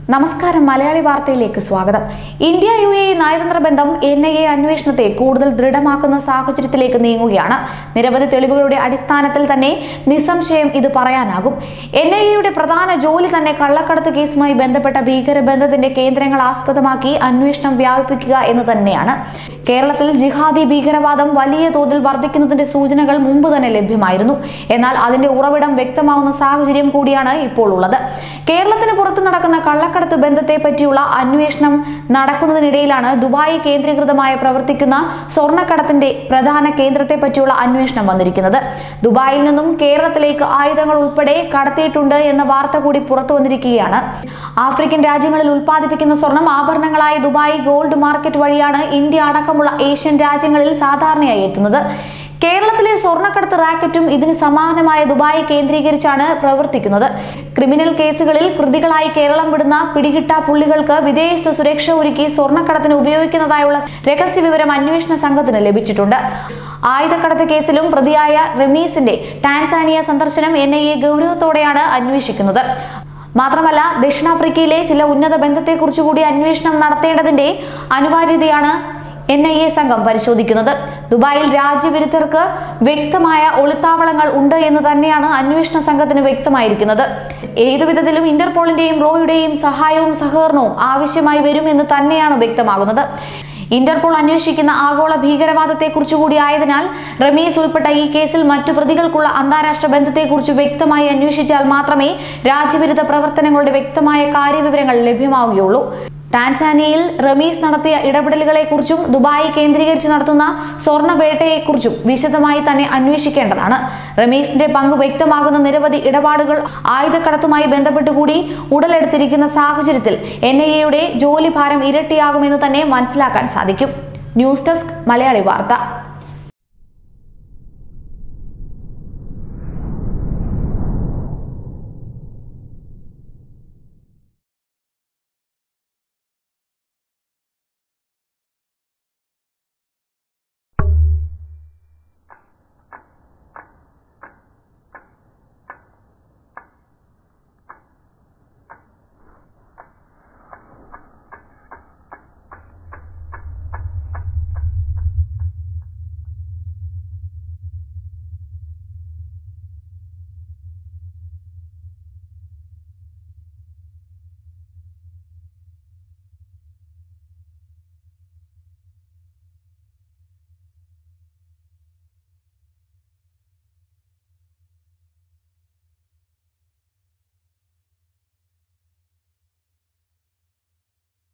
നമസ്കാരം മലയാളി വാർത്തയിലേക്ക് സ്വാഗതം ഇന്ത്യ യു എ നയതന്ത്ര ബന്ധം എൻ ഐ എ അന്വേഷണത്തെ കൂടുതൽ ദൃഢമാക്കുന്ന സാഹചര്യത്തിലേക്ക് നീങ്ങുകയാണ് നിരവധി തെളിവുകളുടെ അടിസ്ഥാനത്തിൽ തന്നെ നിസ്സംശയം ഇത് പറയാനാകും എൻ ഐ എയുടെ പ്രധാന ജോലി തന്നെ കള്ളക്കടത്ത് കേസുമായി ബന്ധപ്പെട്ട ഭീകരബന്ധത്തിന്റെ കേന്ദ്രങ്ങൾ ആസ്പദമാക്കി അന്വേഷണം വ്യാപിപ്പിക്കുക എന്ന് തന്നെയാണ് കേരളത്തിൽ ജിഹാദി ഭീകരവാദം വലിയ തോതിൽ വർദ്ധിക്കുന്നതിന്റെ സൂചനകൾ മുമ്പ് തന്നെ ലഭ്യമായിരുന്നു എന്നാൽ അതിന്റെ ഉറവിടം വ്യക്തമാവുന്ന സാഹചര്യം കൂടിയാണ് ഇപ്പോൾ ഉള്ളത് കേരളത്തിന് പുറത്ത് നടക്കുന്ന കള്ളക്കടത്ത് ബന്ധത്തെ പറ്റിയുള്ള അന്വേഷണം നടക്കുന്നതിനിടയിലാണ് ദുബായ് കേന്ദ്രീകൃതമായി പ്രവർത്തിക്കുന്ന സ്വർണ്ണക്കടത്തിന്റെ പ്രധാന കേന്ദ്രത്തെ പറ്റിയുള്ള അന്വേഷണം വന്നിരിക്കുന്നത് ദുബായിൽ നിന്നും കേരളത്തിലേക്ക് ആയുധങ്ങൾ ഉൾപ്പെടെ കടത്തിയിട്ടുണ്ട് എന്ന വാർത്ത കൂടി പുറത്തു വന്നിരിക്കുകയാണ് ആഫ്രിക്കൻ രാജ്യങ്ങളിൽ ഉൽപ്പാദിപ്പിക്കുന്ന സ്വർണം ആഭരണങ്ങളായി ദുബായ് ഗോൾഡ് മാർക്കറ്റ് വഴിയാണ് ഇന്ത്യ അടക്കമുള്ള ഏഷ്യൻ രാജ്യങ്ങളിൽ സാധാരണയായി എത്തുന്നത് കേരളത്തിലെ സ്വർണ്ണക്കടത്ത് റാക്കറ്റും ഇതിന് സമാനമായ ദുബായ് കേന്ദ്രീകരിച്ചാണ് പ്രവർത്തിക്കുന്നത് ക്രിമിനൽ കേസുകളിൽ പ്രതികളായി കേരളം വിടുന്ന പിടികിട്ട പുള്ളികൾക്ക് വിദേശ സുരക്ഷ ഒരുക്കി സ്വർണ്ണക്കടത്തിന് ഉപയോഗിക്കുന്നതായുള്ള രഹസ്യ വിവരം അന്വേഷണ സംഘത്തിന് ലഭിച്ചിട്ടുണ്ട് ആയുധക്കടത്ത് കേസിലും പ്രതിയായ റമീസിന്റെ ടാൻസാനിയ സന്ദർശനം എൻ ഐ എ ഗൗരവത്തോടെയാണ് അന്വേഷിക്കുന്നത് മാത്രമല്ല ദക്ഷിണാഫ്രിക്കയിലെ ചില ഉന്നത ബന്ധത്തെക്കുറിച്ച് കൂടി അന്വേഷണം നടത്തേണ്ടതിന്റെ അനിവാര്യതയാണ് എൻ ഐ എ സംഘം പരിശോധിക്കുന്നത് ദുബായിൽ രാജ്യവിരുദ്ധർക്ക് വ്യക്തമായ ഒളിത്താവളങ്ങൾ ഉണ്ട് എന്ന് തന്നെയാണ് അന്വേഷണ സംഘത്തിന് വ്യക്തമായിരിക്കുന്നത് ഏതു വിധത്തിലും ഇന്റർപോളിന്റെയും റോയുടെയും സഹായവും സഹകരണവും ആവശ്യമായി വരുമെന്ന് തന്നെയാണ് വ്യക്തമാകുന്നത് ഇന്റർപോൾ അന്വേഷിക്കുന്ന ആഗോള ഭീകരവാദത്തെക്കുറിച്ച് കൂടി ആയതിനാൽ റമീസ് ഉൾപ്പെട്ട ഈ കേസിൽ മറ്റു പ്രതികൾക്കുള്ള അന്താരാഷ്ട്ര ബന്ധത്തെക്കുറിച്ച് വ്യക്തമായി അന്വേഷിച്ചാൽ മാത്രമേ രാജ്യവിരുദ്ധ പ്രവർത്തനങ്ങളുടെ വ്യക്തമായ കാര്യവിവരങ്ങൾ ലഭ്യമാവുകയുള്ളൂ ടാൻസാനിയയിൽ റമീസ് നടത്തിയ ഇടപെടലുകളെക്കുറിച്ചും ദുബായ് കേന്ദ്രീകരിച്ച് നടത്തുന്ന സ്വർണ്ണ വേട്ടയെക്കുറിച്ചും വിശദമായി തന്നെ അന്വേഷിക്കേണ്ടതാണ് റമീസിന്റെ പങ്ക് വ്യക്തമാകുന്ന നിരവധി ഇടപാടുകൾ ആയുധക്കടത്തുമായി ബന്ധപ്പെട്ടുകൂടി ഉടലെടുത്തിരിക്കുന്ന സാഹചര്യത്തിൽ എൻ ഐ എയുടെ ജോലിഭാരം ഇരട്ടിയാകുമെന്ന് തന്നെ മനസ്സിലാക്കാൻ സാധിക്കും ന്യൂസ് ഡെസ്ക് മലയാളി വാർത്ത